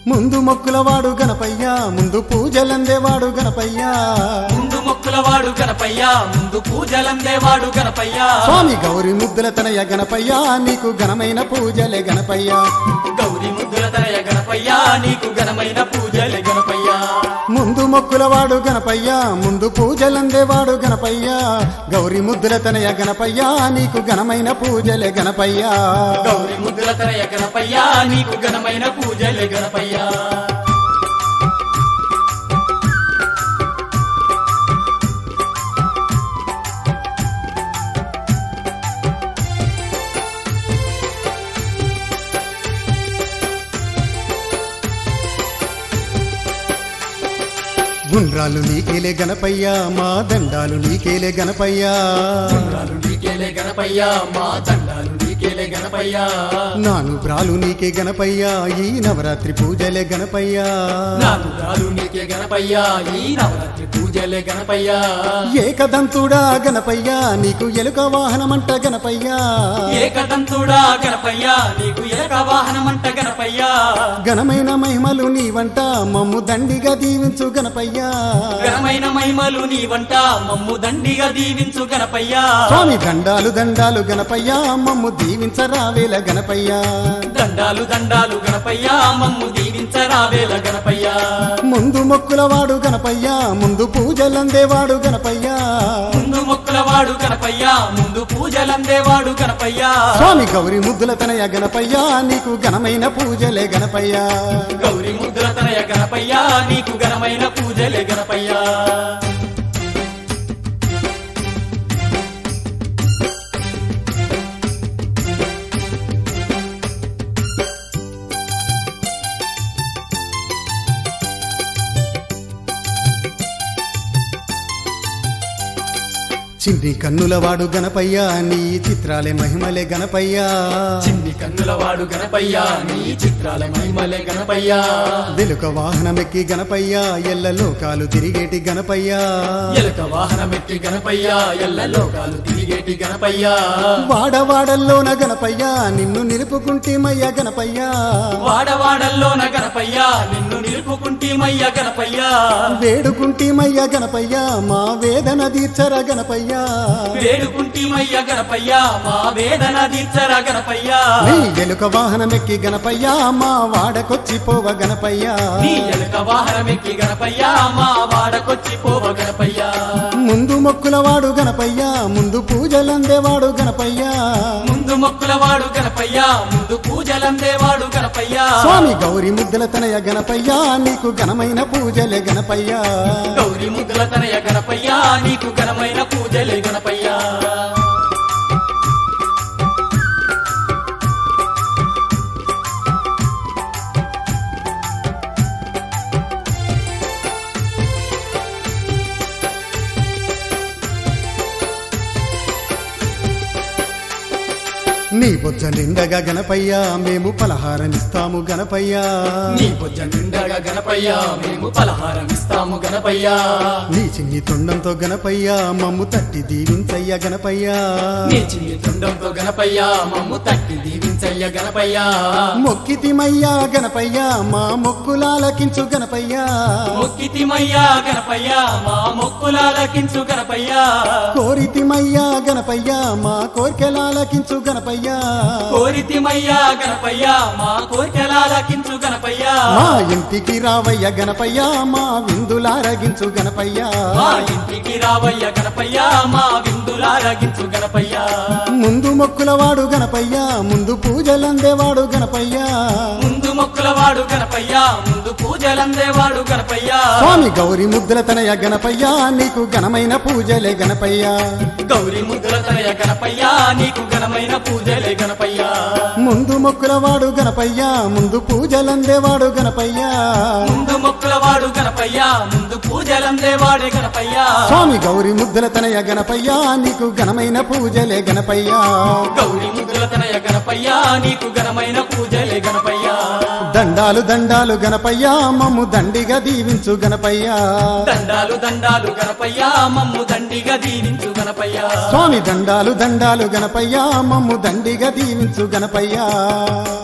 ముందు మొక్కులవాడు గణపయ్య ముందు పూజలందేవాడు గణపయ్య ముందు మొక్కులవాడు గణపయ్య ముందు పూజలందేవాడు గణపయ్య స్వామి గౌరి ముద్దుల తనయ గణపయ్య నీకు ఘనమైన పూజలే గణపయ్య గౌరి ముద్దుల తనయ గణపయ్య నీకు ఘనమైన పూజలే గణపయ్య ముందు మొక్కులవాడు గణపయ్య ముందు పూజలందేవాడు గణపయ్య గౌరి ముద్దుల తనయ గణపయ్య నీకు ఘనమైన పూజలే గణపయ్య గౌరి ముద్దుల తనయ గణపయ్య నీకు ఘనమైన పూజలే గణపయ్య గుండ్రాలు నీకేలే గణపయ్య మా దండాలు నీకేలే గణపయ్య దండాలు నీకేలే గణపయ్య మా దండాలు నీకేలే గణపయ్య నాను బ్రాలు నీకే గణపయ్య ఈ నవరాత్రి పూజలే గణపయ్య నాలుగు రాలు నీకే గణపయ్య ఈ నవరాత్రి పూజలే గణపయ్య ఏకదంతుడా గణపయ్య నీకు ఎలుక వాహనమంట గణపయ్య ఏకదంతుడా గణపయ్య నీకు ఎలక వాహనమంట గణపయ్య ఘనమైన మహిమలు నీవంట మమ్ము దండిగా దీవించు గణపయ్య ఘనమైన మహిమలు నీ వంట మమ్ము దండిగా దీవించు గణపయ్య స్వామి దండాలు దండాలు గణపయ్య మమ్ము దీవించరావేల గణపయ్య దండాలు దండాలు గణపయ్య మమ్ము దీవించరావేల గణపయ్య ముందు మొక్కులవాడు గణపయ్య ముందు పూజలందేవాడు గణపయ్య ముందు మొక్కులవాడు గణపయ్య ముందు పూజలందేవాడు గణపయ్య స్వామి గౌరి ముద్దుల తనయ గణపయ్య నీకు ఘనమైన పూజలే గణపయ్య గౌరి ముద్ర తనయ గణపయ్య నీకు ఘనమైన పూజలే గణపయ్య చింటి కన్నులవాడు గణపయ్య నీ చిత్రాలే మహిమలే గణపయ్య చిన్ని కన్నులవాడు గణపయ్య నీ చిత్రాల మహిమలే గణపయ్య వెలుక వాహనమెక్కి గణపయ్య ఎల్ల లోకాలు తిరిగేటి గణపయ్య ఎలక వాహనమెక్కి గణపయ్య ఎల్ల లోకాలు తిరిగేటి గణపయ్య వాడవాడల్లోన గణపయ్య నిన్ను నిలుపుకుంటేమయ్య గణపయ్య వాడవాడల్లోన గణపయ్య నిన్ను నిలుపుకుంటేమయ్య గణపయ్య వేడుకుంటేమయ్య గణపయ్య మా వేదన తీర్చర గణపయ్య వేడుకుంటేమయ్య గణపయ్య మా వేదన తీర్చర గణపయ్య నీ ఎలుక వాహనమెక్కి గణపయ్య మా వాడకొచ్చి పోవ గణపయ్య నీ ఎలక వాహనమెక్కి గణపయ్య మా వాడకొచ్చి పోవ గణపయ్య ముందు మొక్కులవాడు గణపయ్య ముందు పూజలందేవాడు గణపయ్య ముందు మొక్కులవాడు గణపయ్య ముందు పూజలందేవాడు గణపయ్య స్వామి గౌరి ముద్దుల తనయ గణపయ్య నీకు ఘనమైన పూజలే గణపయ్య గౌరి ముద్దుల తనయ గణపయ్య నీకు ఘనమైన పూజలే గణపయ్య నీ బొజ్జ నిండగా గణపయ్య మేము పలహారమిస్తాము గణపయ్య నీ బుజ్జ నిండగా గణపయ్య మేము పలహారం ఇస్తాము గణపయ్య నీ చిన్ని తొండంతో గణపయ్య మమ్ము తట్టి దీవించయ్య గణపయ్య నీ చిన్ని తుండంతో గణపయ్య మమ్ము తట్టి దీవించయ్య గణపయ్య మొక్కితిమయ్య గణపయ్య మా మొక్కులాలకించు గణపయ్య మొక్కితిమయ్య గణపయ్య మా మొక్కులాలకించు గణపయ్య కోరితిమయ్య గణపయ్య మా కోరికలాలకించు గణపయ్య కోరితిమయ్య గణపయ్య మా కోరికలాలకించు గణపయ్య మా ఇంటికి రావయ్య గణపయ్య మా విందులారగించు గణపయ్య మా ఇంటికి రావయ్య గణపయ్య మా విందులారగించు గణపయ్య ముందు మొక్కులవాడు గణపయ్య ముందు పూజలందేవాడు గణపయ్య ముందు మొక్కులవాడు గణపయ్య ముందు పూజలందేవాడు గణపయ్య స్వామి గౌరి ముద్దుల తనయ గణపయ్య నీకు ఘనమైన పూజలే గణపయ్య గౌరి ముద్దుల తనయ గణపయ్య నీకు ఘనమైన పూజలే గణపయ్య ముందు మొక్కులవాడు గణపయ్య ముందు పూజలందేవాడు గణపయ్య ముందు మొక్కులవాడు గణపయ్య ముందు పూజలందేవాడే గణపయ్య స్వామి గౌరి ముద్దుల తనయ గణపయ్య నీకు ఘనమైన పూజలే గణపయ్య గౌరి ముద్దుల తనయ గణపయ్య నీకు ఘనమైన పూజలే గణపయ్య దండాలు దండాలు గణపయ్య మమ్ము దండిగా దీవించు గణపయ్య దండాలు దండాలు గణపయ్య మమ్ము దండిగా దీవించు గణపయ్య స్వామి దండాలు దండాలు గణపయ్య మమ్ము దండిగా దీవించు గణపయ్య